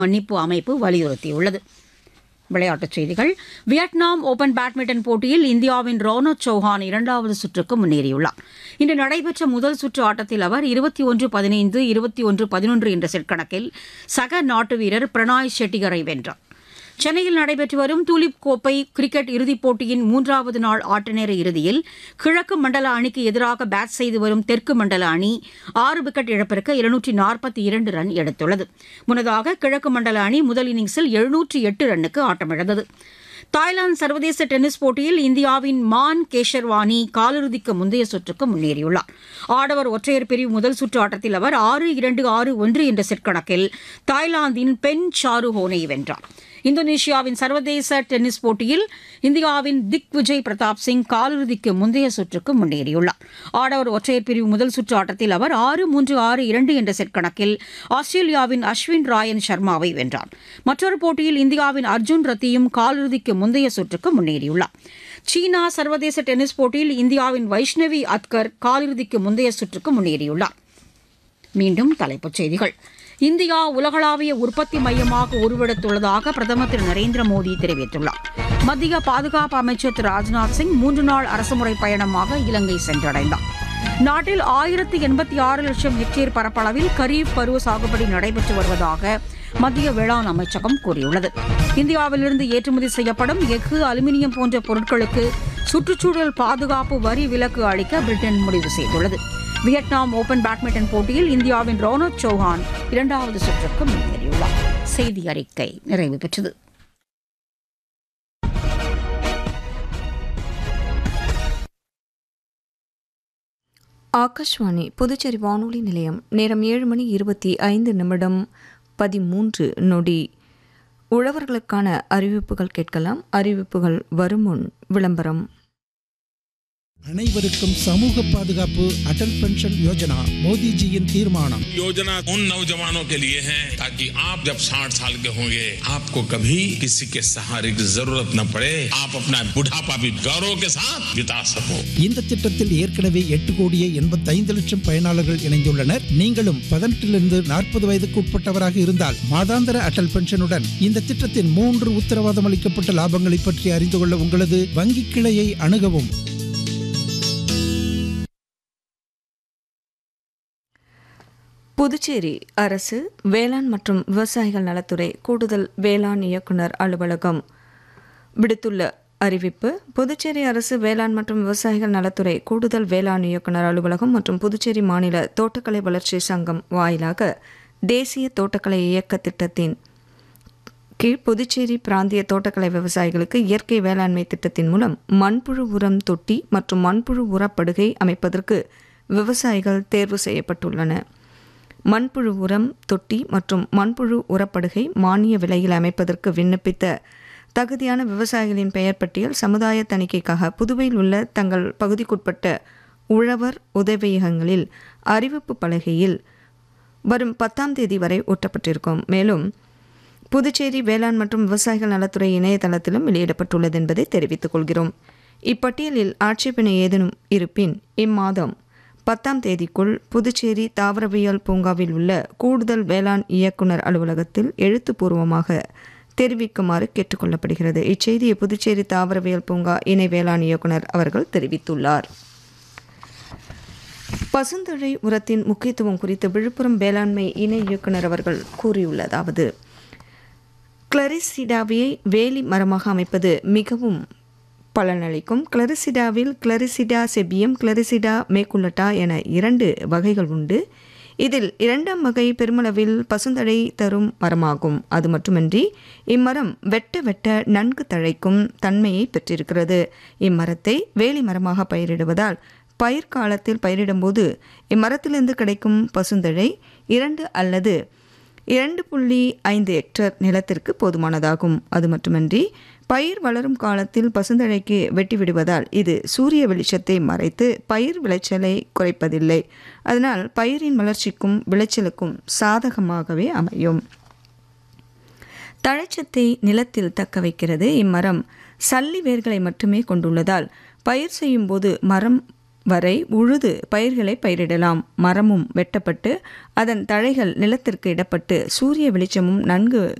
மன்னிப்பு அமைப்பு வலியுறுத்தியுள்ளது விளையாட்டுச் செய்திகள் வியட்நாம் ஓபன் பேட்மிண்டன் போட்டியில் இந்தியாவின் ரோனத் சௌஹான் இரண்டாவது சுற்றுக்கு முன்னேறியுள்ளார் இன்று நடைபெற்ற முதல் சுற்று ஆட்டத்தில் அவர் இருபத்தி ஒன்று பதினைந்து இருபத்தி ஒன்று பதினொன்று என்ற செட் கணக்கில் சக நாட்டு வீரர் பிரணாய் ஷெட்டிகரை வென்றார் சென்னையில் நடைபெற்று வரும் டூலிப் கோப்பை கிரிக்கெட் இறுதிப் போட்டியின் மூன்றாவது நாள் ஆட்டநேர இறுதியில் கிழக்கு மண்டல அணிக்கு எதிராக பேட் செய்து வரும் தெற்கு மண்டல அணி ஆறு விக்கெட் இழப்பிற்கு இருநூற்றி நாற்பத்தி இரண்டு ரன் எடுத்துள்ளது முன்னதாக கிழக்கு மண்டல அணி முதல் இன்னிங்ஸில் எழுநூற்றி எட்டு ரன்னுக்கு ஆட்டமிழந்தது தாய்லாந்து சர்வதேச டென்னிஸ் போட்டியில் இந்தியாவின் மான் கேஷர்வானி காலிறுதிக்கு முந்தைய சுற்றுக்கு முன்னேறியுள்ளார் ஆடவர் ஒற்றையர் பிரிவு முதல் சுற்று ஆட்டத்தில் அவர் ஆறு இரண்டு ஆறு ஒன்று என்ற செட் கணக்கில் தாய்லாந்தின் பென் சாரு ஹோனை வென்றார் இந்தோனேஷியாவின் சர்வதேச டென்னிஸ் போட்டியில் இந்தியாவின் திக் விஜய் பிரதாப் சிங் காலிறுதிக்கு முந்தைய சுற்றுக்கு முன்னேறியுள்ளார் ஆடவர் ஒற்றையர் பிரிவு முதல் சுற்று ஆட்டத்தில் அவர் ஆறு மூன்று ஆறு இரண்டு என்ற செட் கணக்கில் ஆஸ்திரேலியாவின் அஸ்வின் ராயன் சர்மாவை வென்றார் மற்றொரு போட்டியில் இந்தியாவின் அர்ஜுன் ரத்தியும் காலிறுதிக்கு முந்தைய சுற்றுக்கு முன்னேறியுள்ளார் சீனா சர்வதேச டென்னிஸ் போட்டியில் இந்தியாவின் வைஷ்ணவி அத்கர் காலிறுதிக்கு முந்தைய சுற்றுக்கு முன்னேறியுள்ளார் மீண்டும் தலைப்புச் செய்திகள் இந்தியா உலகளாவிய உற்பத்தி மையமாக உருவெடுத்துள்ளதாக பிரதமர் திரு நரேந்திர மோடி தெரிவித்துள்ளார் மத்திய பாதுகாப்பு அமைச்சர் திரு ராஜ்நாத் சிங் மூன்று நாள் அரசுமுறை பயணமாக இலங்கை சென்றடைந்தார் நாட்டில் ஆயிரத்து எண்பத்தி ஆறு லட்சம் ஹெக்டேர் பரப்பளவில் கரீப் பருவ சாகுபடி நடைபெற்று வருவதாக மத்திய வேளாண் அமைச்சகம் கூறியுள்ளது இந்தியாவிலிருந்து ஏற்றுமதி செய்யப்படும் எஃகு அலுமினியம் போன்ற பொருட்களுக்கு சுற்றுச்சூழல் பாதுகாப்பு வரி விலக்கு அளிக்க பிரிட்டன் முடிவு செய்துள்ளது வியட்நாம் ஓபன் பேட்மிண்டன் போட்டியில் இந்தியாவின் ரோனத் சௌஹான் இரண்டாவது சுற்றுக்கு முன்னேறியுள்ளார் செய்தி அறிக்கை நிறைவு பெற்றது ஆகாஷ்வாணி புதுச்சேரி வானொலி நிலையம் நேரம் ஏழு மணி இருபத்தி ஐந்து நிமிடம் பதிமூன்று நொடி உழவர்களுக்கான அறிவிப்புகள் கேட்கலாம் அறிவிப்புகள் வரும் முன் விளம்பரம் அனைவருக்கும் சமூக பாதுகாப்பு அடல் பென்ஷன் யோஜனா மோடிஜியின் தீர்மானம் योजना उन नौजवानों के लिए है ताकि आप जब 60 साल के होंगे आपको कभी किसी के सहारे की जरूरत न पड़े आप अपना बुढ़ापा भी गौरव के साथ बिता सको இந்த திட்டத்தில் ஏற்கனவே எட்டு கோடியே எண்பத்தைந்து லட்சம் பயனாளர்கள் இணைந்துள்ளனர் நீங்களும் பதினெட்டிலிருந்து நாற்பது வயதுக்கு உட்பட்டவராக இருந்தால் மாதாந்திர அடல் பென்ஷனுடன் இந்த திட்டத்தின் மூன்று உத்தரவாதம் அளிக்கப்பட்ட லாபங்களை பற்றி அறிந்து கொள்ள உங்களது வங்கி கிளையை அணுகவும் புதுச்சேரி அரசு வேளாண் மற்றும் விவசாயிகள் நலத்துறை கூடுதல் வேளாண் இயக்குனர் அலுவலகம் விடுத்துள்ள அறிவிப்பு புதுச்சேரி அரசு வேளாண் மற்றும் விவசாயிகள் நலத்துறை கூடுதல் வேளாண் இயக்குனர் அலுவலகம் மற்றும் புதுச்சேரி மாநில தோட்டக்கலை வளர்ச்சி சங்கம் வாயிலாக தேசிய தோட்டக்கலை இயக்க திட்டத்தின் கீழ் புதுச்சேரி பிராந்திய தோட்டக்கலை விவசாயிகளுக்கு இயற்கை வேளாண்மை திட்டத்தின் மூலம் மண்புழு உரம் தொட்டி மற்றும் மண்புழு உரப்படுகை அமைப்பதற்கு விவசாயிகள் தேர்வு செய்யப்பட்டுள்ளன மண்புழு உரம் தொட்டி மற்றும் மண்புழு உரப்படுகை மானிய விலையில் அமைப்பதற்கு விண்ணப்பித்த தகுதியான விவசாயிகளின் பெயர் பட்டியல் சமுதாய தணிக்கைக்காக புதுவையில் உள்ள தங்கள் பகுதிக்குட்பட்ட உழவர் உதவியகங்களில் அறிவிப்பு பலகையில் வரும் பத்தாம் தேதி வரை ஒட்டப்பட்டிருக்கும் மேலும் புதுச்சேரி வேளாண் மற்றும் விவசாயிகள் நலத்துறை இணையதளத்திலும் வெளியிடப்பட்டுள்ளது என்பதை தெரிவித்துக் கொள்கிறோம் இப்பட்டியலில் ஆட்சேபனை ஏதேனும் இருப்பின் இம்மாதம் பத்தாம் தேதிக்குள் புதுச்சேரி தாவரவியல் பூங்காவில் உள்ள கூடுதல் வேளாண் இயக்குனர் அலுவலகத்தில் எழுத்துப்பூர்வமாக தெரிவிக்குமாறு கேட்டுக்கொள்ளப்படுகிறது இச்செய்தியை புதுச்சேரி தாவரவியல் பூங்கா இணை வேளாண் இயக்குனர் அவர்கள் தெரிவித்துள்ளார் பசுந்தழை உரத்தின் முக்கியத்துவம் குறித்து விழுப்புரம் வேளாண்மை இணை இயக்குனர் அவர்கள் கூறியுள்ளதாவது கிளரிசிடாவியை வேலி மரமாக அமைப்பது மிகவும் பலனளிக்கும் கிளரிசிடாவில் கிளரிசிடா செபியம் கிளரிசிடா மேக்குலட்டா என இரண்டு வகைகள் உண்டு இதில் இரண்டாம் வகை பெருமளவில் பசுந்தழை தரும் மரமாகும் அது மட்டுமின்றி இம்மரம் வெட்ட வெட்ட நன்கு தழைக்கும் தன்மையை பெற்றிருக்கிறது இம்மரத்தை வேலி மரமாக பயிரிடுவதால் பயிர் காலத்தில் பயிரிடும்போது இம்மரத்திலிருந்து கிடைக்கும் பசுந்தழை இரண்டு அல்லது இரண்டு புள்ளி ஐந்து ஹெக்டர் நிலத்திற்கு போதுமானதாகும் அது மட்டுமின்றி பயிர் வளரும் காலத்தில் பசுந்தழைக்கு வெட்டி விடுவதால் இது சூரிய வெளிச்சத்தை மறைத்து பயிர் விளைச்சலை குறைப்பதில்லை அதனால் பயிரின் வளர்ச்சிக்கும் விளைச்சலுக்கும் சாதகமாகவே அமையும் தழைச்சத்தை நிலத்தில் தக்க வைக்கிறது இம்மரம் சல்லி வேர்களை மட்டுமே கொண்டுள்ளதால் பயிர் செய்யும் போது மரம் வரை உழுது பயிர்களை பயிரிடலாம் மரமும் வெட்டப்பட்டு அதன் தழைகள் நிலத்திற்கு இடப்பட்டு சூரிய வெளிச்சமும் நன்கு